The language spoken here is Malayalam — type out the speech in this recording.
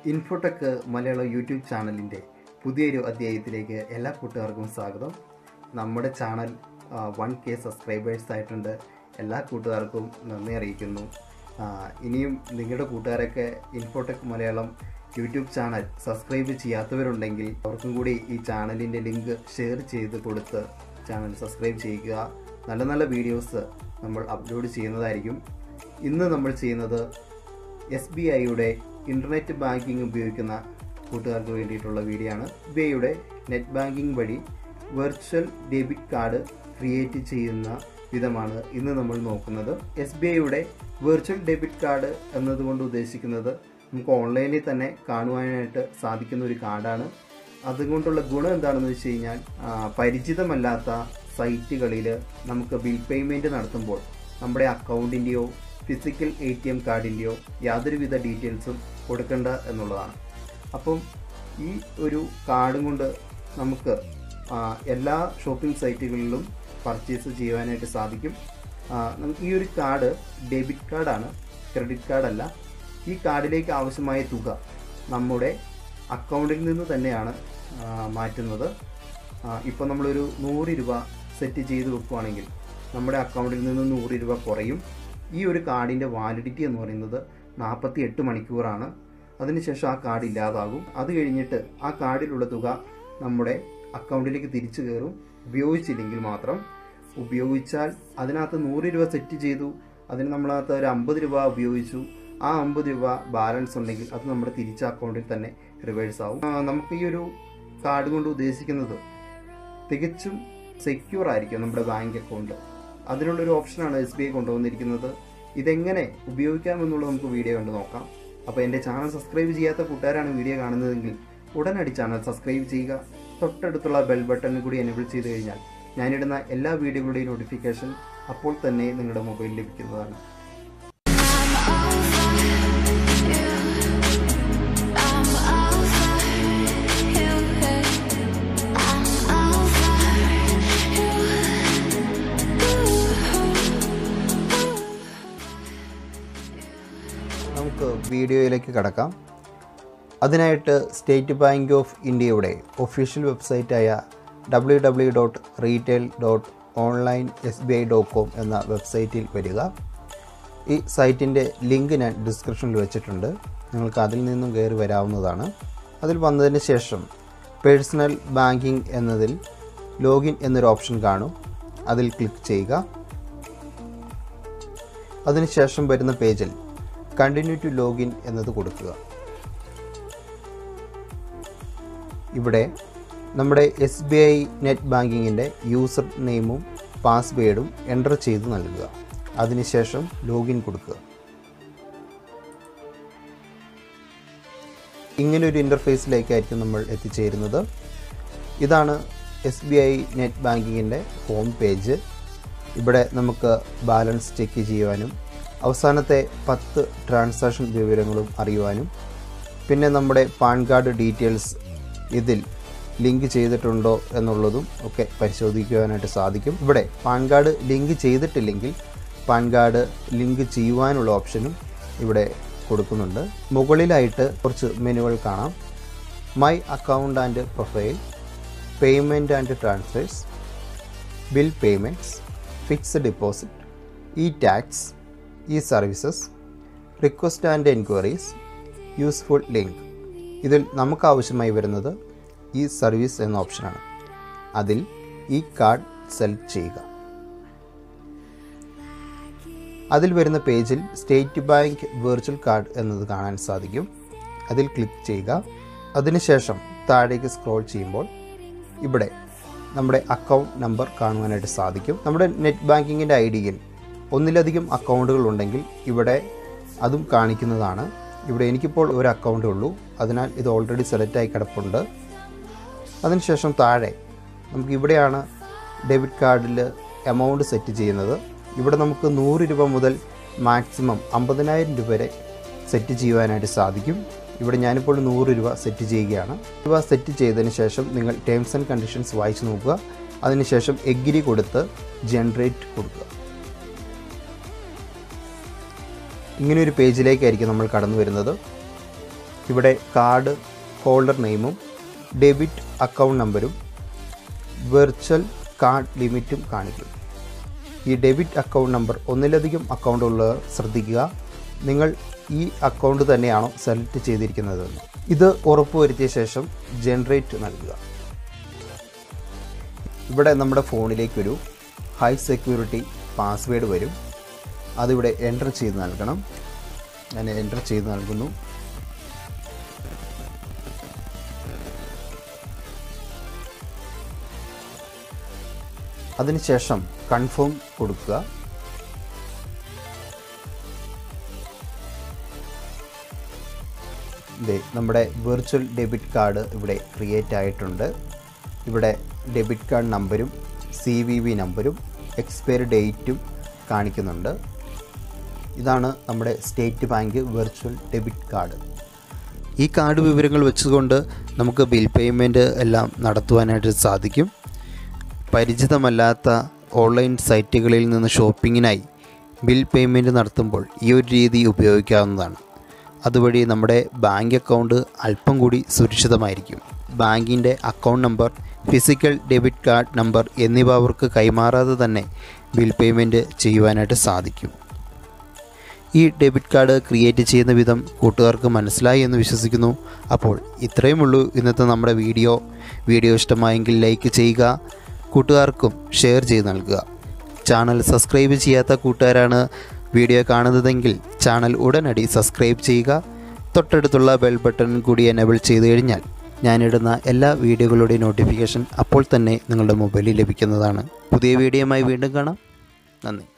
ഇൻഫോടെക് മലയാളം യൂട്യൂബ് ചാനലിൻ്റെ പുതിയൊരു അധ്യായത്തിലേക്ക് എല്ലാ കൂട്ടുകാർക്കും സ്വാഗതം നമ്മുടെ ചാനൽ വൺ കെ സബ്സ്ക്രൈബേഴ്സ് ആയിട്ടുണ്ട് എല്ലാ കൂട്ടുകാർക്കും നന്ദി അറിയിക്കുന്നു ആ, ഇനിയും നിങ്ങളുടെ കൂട്ടുകാരൊക്കെ Infotech Malayalam YouTube channel subscribe ചെയ്യാത്തവരുണ്ടെങ്കിൽ അവർക്കും കൂടി ഈ ചാനലിൻ്റെ ലിങ്ക് ഷെയർ ചെയ്ത് കൊടുത്ത് ചാനൽ സബ്സ്ക്രൈബ് ചെയ്യുക നല്ല നല്ല വീഡിയോസ് നമ്മൾ അപ്ലോഡ് ചെയ്യുന്നതായിരിക്കും ഇന്ന് നമ്മൾ ചെയ്യുന്നത് എസ് ബി ഐയുടെ ഇൻ്റർനെറ്റ് ബാങ്കിങ് ഉപയോഗിക്കുന്ന കൂട്ടുകാർക്ക് വേണ്ടിയിട്ടുള്ള വീഡിയോ ആണ് എസ് ബി ഐയുടെ നെറ്റ് ബാങ്കിങ് വഴി വെർച്വൽ ഡെബിറ്റ് കാർഡ് ക്രിയേറ്റ് ചെയ്യുന്ന വിധമാണ് ഇന്ന് നമ്മൾ നോക്കുന്നത് എസ് ബി ഐയുടെ വെർച്വൽ ഡെബിറ്റ് കാർഡ് എന്നതുകൊണ്ട് ഉദ്ദേശിക്കുന്നത് നമുക്ക് ഓൺലൈനിൽ തന്നെ കാണുവാനായിട്ട് സാധിക്കുന്ന ഒരു കാർഡാണ് അതുകൊണ്ടുള്ള ഗുണം എന്താണെന്ന് വെച്ച് കഴിഞ്ഞാൽ ആ, പരിചിതമല്ലാത്ത സൈറ്റുകളിൽ നമുക്ക് ബിൽ പേയ്മെൻറ്റ് നടത്തുമ്പോൾ നമ്മുടെ അക്കൗണ്ടിൻ്റെയോ ഫിസിക്കൽ എ ടി എം കാർഡിൻ്റെയോ യാതൊരുവിധ ഡീറ്റെയിൽസും കൊടുക്കേണ്ട എന്നുള്ളതാണ് അപ്പം ഈ ഒരു കാർഡും കൊണ്ട് നമുക്ക് ആ, എല്ലാ ഷോപ്പിംഗ് സൈറ്റുകളിലും പർച്ചേസ് ചെയ്യുവാനായിട്ട് സാധിക്കും ആ, നമുക്ക് ഈ ഒരു കാർഡ് ഡെബിറ്റ് കാർഡാണ് ക്രെഡിറ്റ് കാർഡല്ല ഈ കാർഡിലേക്ക് ആവശ്യമായ തുക നമ്മുടെ അക്കൗണ്ടിൽ നിന്ന് തന്നെയാണ് ആ, മാറ്റുന്നത് ഇപ്പോൾ നമ്മളൊരു നൂറ് രൂപ സെറ്റ് ചെയ്ത് വെക്കുകയാണെങ്കിൽ നമ്മുടെ അക്കൗണ്ടിൽ നിന്ന് നൂറ് രൂപ കുറയും ഈ ഒരു കാർഡിൻ്റെ വാലിഡിറ്റി എന്ന് പറയുന്നത് നാൽപ്പത്തി എട്ട് മണിക്കൂറാണ് അതിനുശേഷം ആ കാർഡ് ഇല്ലാതാകും അത് കഴിഞ്ഞിട്ട് ആ കാർഡിലുള്ള തുക നമ്മുടെ അക്കൗണ്ടിലേക്ക് തിരിച്ചു കയറും ഉപയോഗിച്ചില്ലെങ്കിൽ മാത്രം ഉപയോഗിച്ചാൽ അതിനകത്ത് നൂറ് രൂപ സെറ്റ് ചെയ്തു അതിന് നമ്മളകത്ത് ഒരു അമ്പത് രൂപ ഉപയോഗിച്ചു ആ അമ്പത് രൂപ ബാലൻസ് ഉണ്ടെങ്കിൽ അത് നമ്മുടെ തിരിച്ച അക്കൗണ്ടിൽ തന്നെ റിവേഴ്സ് ആവും ആ, നമുക്ക് ഈ ഒരു കാർഡ് കൊണ്ട് ഉദ്ദേശിക്കുന്നത് തികച്ചും സെക്യൂർ ആയിരിക്കും നമ്മുടെ ബാങ്ക് അക്കൗണ്ട് അതിനുള്ളൊരു ഓപ്ഷനാണ് എസ് ബി ഐ കൊണ്ടുവന്നിരിക്കുന്നത് ഇതെങ്ങനെ ഉപയോഗിക്കാമെന്നുള്ളത് നമുക്ക് വീഡിയോ കണ്ട് നോക്കാം അപ്പോൾ എൻ്റെ ചാനൽ സബ്സ്ക്രൈബ് ചെയ്യാത്ത കൂട്ടുകാരാണ് വീഡിയോ കാണുന്നതെങ്കിൽ ഉടനടി ചാനൽ സബ്സ്ക്രൈബ് ചെയ്യുക തൊട്ടടുത്തുള്ള ബെൽ ബട്ടൺ കൂടി എനേബിൾ ചെയ്ത് കഴിഞ്ഞാൽ ഞാനിടുന്ന എല്ലാ വീഡിയോകളുടെയും നോട്ടിഫിക്കേഷൻ അപ്പോൾ തന്നെ നിങ്ങളുടെ മൊബൈലിൽ ലഭിക്കുന്നതാണ് നമുക്ക് വീഡിയോയിലേക്ക് കടക്കാം അതിനായിട്ട് സ്റ്റേറ്റ് ബാങ്ക് ഓഫ് ഇന്ത്യയുടെ ഒഫീഷ്യൽ വെബ്സൈറ്റായ W W dot retail dot online S B I dot com എന്ന വെബ്സൈറ്റിൽ വരിക ഈ സൈറ്റിൻ്റെ ലിങ്ക് ഞാൻ ഡിസ്ക്രിപ്ഷനിൽ വെച്ചിട്ടുണ്ട് നിങ്ങൾക്ക് അതിൽ നിന്നും കയറി വരാവുന്നതാണ് അതിൽ വന്നതിന് ശേഷം പേഴ്സണൽ ബാങ്കിങ് എന്നതിൽ ലോഗിൻ എന്നൊരു ഓപ്ഷൻ കാണും അതിൽ ക്ലിക്ക് ചെയ്യുക അതിനുശേഷം വരുന്ന പേജിൽ കണ്ടിന്യൂ ടു ലോഗിൻ എന്നത് കൊടുക്കുക ഇവിടെ നമ്മുടെ എസ് ബി ഐ നെറ്റ് ബാങ്കിങ്ങിൻ്റെ യൂസർ നെയിമും പാസ്വേഡും എൻ്റർ ചെയ്ത് നൽകുക അതിനുശേഷം ലോഗിൻ കൊടുക്കുക ഇങ്ങനെ ഒരു ഇൻ്റർഫേസിലേക്കായിരിക്കും നമ്മൾ എത്തിച്ചേരുന്നത് ഇതാണ് എസ് ബി ഐ നെറ്റ് ബാങ്കിങ്ങിൻ്റെ ഹോം പേജ് ഇവിടെ നമുക്ക് ബാലൻസ് ചെക്ക് ചെയ്യുവാനും അവസാനത്തെ പത്ത് ട്രാൻസാക്ഷൻ വിവരങ്ങളും അറിയുവാനും പിന്നെ നമ്മുടെ പാൻ കാർഡ് ഡീറ്റെയിൽസ് ഇതിൽ ലിങ്ക് ചെയ്തിട്ടുണ്ടോ എന്നുള്ളതും ഒക്കെ പരിശോധിക്കുവാനായിട്ട് സാധിക്കും ഇവിടെ പാൻ കാർഡ് ലിങ്ക് ചെയ്തിട്ടില്ലെങ്കിൽ പാൻ കാർഡ് ലിങ്ക് ചെയ്യുവാനുള്ള ഓപ്ഷനും ഇവിടെ കൊടുക്കുന്നുണ്ട് മുകളിലായിട്ട് കുറച്ച് മെനുകൾ കാണാം my account and profile payment and transfers bill payments fixed deposit e tax e services request and enquiries useful link ഇതിൽ നമുക്ക് ആവശ്യമായി വരുന്നത് ഈ സർവീസ് എന്ന ഓപ്ഷനാണ് അതിൽ ഈ കാർഡ് സെലക്ട് ചെയ്യുക അതിൽ വരുന്ന പേജിൽ സ്റ്റേറ്റ് ബാങ്ക് വെർച്വൽ കാർഡ് എന്നത് കാണാൻ സാധിക്കും അതിൽ ക്ലിക്ക് ചെയ്യുക അതിനുശേഷം താഴേക്ക് സ്ക്രോൾ ചെയ്യുമ്പോൾ ഇവിടെ നമ്മുടെ അക്കൗണ്ട് നമ്പർ കാണുവാനായിട്ട് സാധിക്കും നമ്മുടെ നെറ്റ് ബാങ്കിങ്ങിൻ്റെ ഐ ഡിയിൽ ഒന്നിലധികം അക്കൗണ്ടുകൾ ഉണ്ടെങ്കിൽ ഇവിടെ അതും കാണിക്കുന്നതാണ് ഇവിടെ എനിക്കിപ്പോൾ ഒരു അക്കൗണ്ടേ ഉള്ളൂ അതിനാൽ ഇത് ഓൾറെഡി സെലക്ട് ആയി കിടപ്പുണ്ട് അതിനുശേഷം താഴെ നമുക്ക് ഇവിടെയാണ് ഡെബിറ്റ് കാർഡിൽ എമൗണ്ട് സെറ്റ് ചെയ്യുന്നത് ഇവിടെ നമുക്ക് നൂറ് രൂപ മുതൽ മാക്സിമം അമ്പതിനായിരം രൂപ വരെ സെറ്റ് ചെയ്യുവാനായിട്ട് സാധിക്കും ഇവിടെ ഞാനിപ്പോൾ നൂറ് രൂപ സെറ്റ് ചെയ്യുകയാണ് രൂപ സെറ്റ് ചെയ്തതിന് ശേഷം നിങ്ങൾ ടേംസ് ആൻഡ് കണ്ടീഷൻസ് വായിച്ചു നോക്കുക അതിനുശേഷം എഗ്രി കൊടുത്ത് ജനറേറ്റ് കൊടുക്കുക ഇങ്ങനെ ഒരു പേജിലേക്കായിരിക്കും നമ്മൾ കടന്നു വരുന്നത് ഇവിടെ കാർഡ് ഹോൾഡർ നെയിമും ഡെബിറ്റ് അക്കൗണ്ട് നമ്പരും വെർച്വൽ കാർഡ് ലിമിറ്റും കാണിക്കും ഈ ഡെബിറ്റ് അക്കൗണ്ട് നമ്പർ ഒന്നിലധികം അക്കൗണ്ട് ഉള്ളവർ ശ്രദ്ധിക്കുക നിങ്ങൾ ഈ അക്കൗണ്ട് തന്നെയാണോ സെലക്ട് ചെയ്തിരിക്കുന്നതെന്ന് ഇത് ഉറപ്പുവരുത്തിയ ശേഷം ജനറേറ്റ് നൽകുക ഇവിടെ നമ്മുടെ ഫോണിലേക്കൊരു ഹൈ സെക്യൂരിറ്റി പാസ്വേഡ് വരും അതിവിടെ എൻ്റർ ചെയ്ത് നൽകണം ഞാൻ എൻ്റർ ചെയ്ത് നൽകുന്നു അതിനുശേഷം കൺഫേം കൊടുക്കുക ദേ നമ്മുടെ വെർച്വൽ ഡെബിറ്റ് കാർഡ് ഇവിടെ ക്രിയേറ്റ് ആയിട്ടുണ്ട് ഇവിടെ ഡെബിറ്റ് കാർഡ് നമ്പരും സി വി വി നമ്പരും എക്സ്പയറി ഡേറ്റും കാണിക്കുന്നുണ്ട് ഇതാണ് നമ്മുടെ State Bank virtual debit card ഈ കാർഡ് വിവരങ്ങൾ വെച്ചുകൊണ്ട് നമുക്ക് ബിൽ പേയ്മെൻറ്റ് എല്ലാം നടത്തുവാനായിട്ട് സാധിക്കും പരിചിതമല്ലാത്ത ഓൺലൈൻ സൈറ്റുകളിൽ നിന്ന് ഷോപ്പിങ്ങിനായി ബിൽ പേയ്മെൻറ്റ് നടത്തുമ്പോൾ ഈ ഒരു രീതി ഉപയോഗിക്കാവുന്നതാണ് അതുവഴി നമ്മുടെ ബാങ്ക് അക്കൗണ്ട് അല്പം കൂടി സുരക്ഷിതമായിരിക്കും ബാങ്കിൻ്റെ account number physical debit card number എന്നിവ അവർക്ക് കൈമാറാതെ തന്നെ ബിൽ പേയ്മെൻറ്റ് ചെയ്യുവാനായിട്ട് സാധിക്കും ഈ ഡെബിറ്റ് കാർഡ് ക്രിയേറ്റ് ചെയ്യുന്ന വിധം കൂട്ടുകാർക്ക് മനസ്സിലായി എന്ന് വിശ്വസിക്കുന്നു അപ്പോൾ ഇത്രയും ഉള്ളൂ ഇന്നത്തെ നമ്മുടെ വീഡിയോ വീഡിയോ ഇഷ്ടമായെങ്കിൽ ലൈക്ക് ചെയ്യുക കൂട്ടുകാർക്കും ഷെയർ ചെയ്ത് നൽകുക ചാനൽ സബ്സ്ക്രൈബ് ചെയ്യാത്ത കൂട്ടുകാരാണ് വീഡിയോ കാണുന്നതെങ്കിൽ ചാനൽ ഉടനടി സബ്സ്ക്രൈബ് ചെയ്യുക തൊട്ടടുത്തുള്ള ബെൽ ബട്ടൺ കൂടി എനേബിൾ ചെയ്ത് കഴിഞ്ഞാൽ ഞാനിടുന്ന എല്ലാ വീഡിയോകളുടെയും നോട്ടിഫിക്കേഷൻ അപ്പോൾ തന്നെ നിങ്ങളുടെ മൊബൈലിൽ ലഭിക്കുന്നതാണ് പുതിയ വീഡിയോയുമായി വീണ്ടും കാണാം നന്ദി